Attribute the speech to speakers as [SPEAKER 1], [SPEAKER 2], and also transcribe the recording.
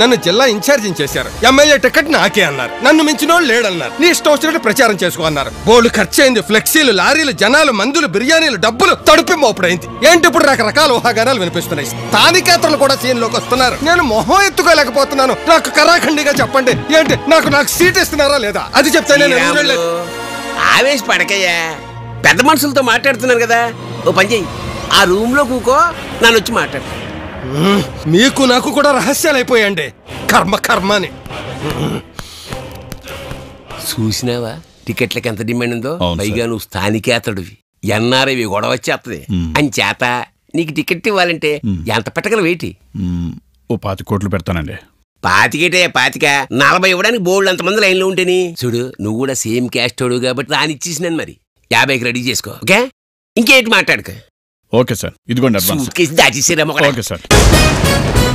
[SPEAKER 1] నన్ను జిల్లా ఇన్ఛార్జిని చేశారు ఎమ్మెల్యే టికెట్ నాకే అన్నారు నన్ను మించినోళ్ళు లేడన్నారు నీ ఇష్టం వచ్చినట్టు ప్రచారం చేసుకో అన్నారు బోర్డు ఖర్చు అయింది ఫ్లెక్సీలు లారీలు జనాలు మందులు బిర్యానీలు డబ్బులు తడుపి మోపుడైంది ఏంటి ఇప్పుడు రకరకాల ఊహాగానాలు వినిపిస్తున్నాయి స్థానికేతరులు కూడా సీన్లోకి వస్తున్నారు నేను మొహం ఎత్తుకోలేకపోతున్నాను నాకు కరాఖండిగా చెప్పండి ఏంటి నాకు నాకు సీట్ ఇస్తున్నారా లేదా అది చెప్తే నేను ఎదురు
[SPEAKER 2] శ్రీరాములు,
[SPEAKER 1] వెళ్ళలేదు.
[SPEAKER 2] ఆవేశ పడకయ్యా పెద్ద మనుషులతో మాట్లాడుతున్నాను కదా ఓ పని చెయ్యి ఆ రూమ్ లో కూకో నన్ను వచ్చి మాట్లాడు
[SPEAKER 1] మ్మ్. మీకు నాకు కూడా రహస్యాలు అయిపోయాండి కర్మ కర్మ అని
[SPEAKER 2] చూసినావా టికెట్లకి ఎంత డిమాండ్ ఉందో
[SPEAKER 3] అవును సార్.
[SPEAKER 2] పైగా నువ్వు స్థానికేతడివి ఎన్ఆర్ఐవి గొడవ వచ్చేస్తుంది అని చేత నీకు టికెట్ ఇవ్వాలంటే ఎంత పెట్టగల వేటి
[SPEAKER 3] మ్మ్, ఓ పాతి కోట్లు పెడతానండి
[SPEAKER 2] పాతికేటే పాతిక నలభై ఇవ్వడానికి బోల్డ్ అంతమంది లైన్లో ఉంటేని చూడు నువ్వు కూడా సేమ్ క్యాస్ట్ వాడు కాబట్టి రానిచ్చేసినాను మరి యాభైకి రెడీ చేసుకో ఓకే ఇంకేంటి మాట్లాడుకో
[SPEAKER 3] ఓకే సార్ ఇదిగోండి అడ్వాన్స్
[SPEAKER 2] సూట్ కేసు దాచేసారా
[SPEAKER 3] ఓకే సార్